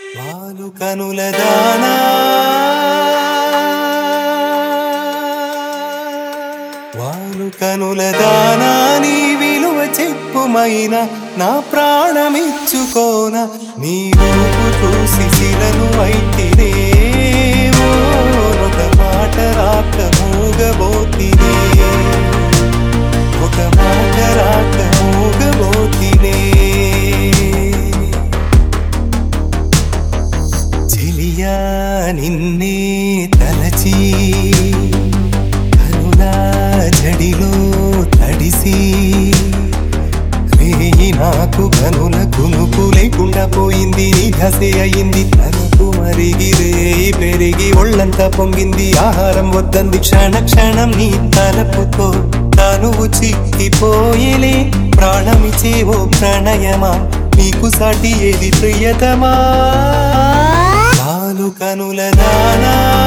వాలు కనుల దానా వాలు కనుల దానా నీ విలువ చెప్పుమైన నా ప్రాణమిచ్చుకోన నీ రూపు చూసి శిలను అయితినే ఒక మాట రాక మూగబోతినే ఒక మాట రాక మూగబోతినే చెలియా నిన్నే తలచి కనులా జడిలో తడిసి రేయి నాకు కనుల కునుకు లేకుండా పోయింది నీ ఘసే అయింది తనకు మరిగి రేయి పెరిగి ఒళ్ళంతా పొంగింది ఆహారం వద్దంది క్షణ క్షణం నీ తలపుతో తనువు చిక్కిపోయేలే ప్రాణమిచేవో ప్రణయమా నీకు సాటి ఏది ప్రియతమా కాలు కనుల దానా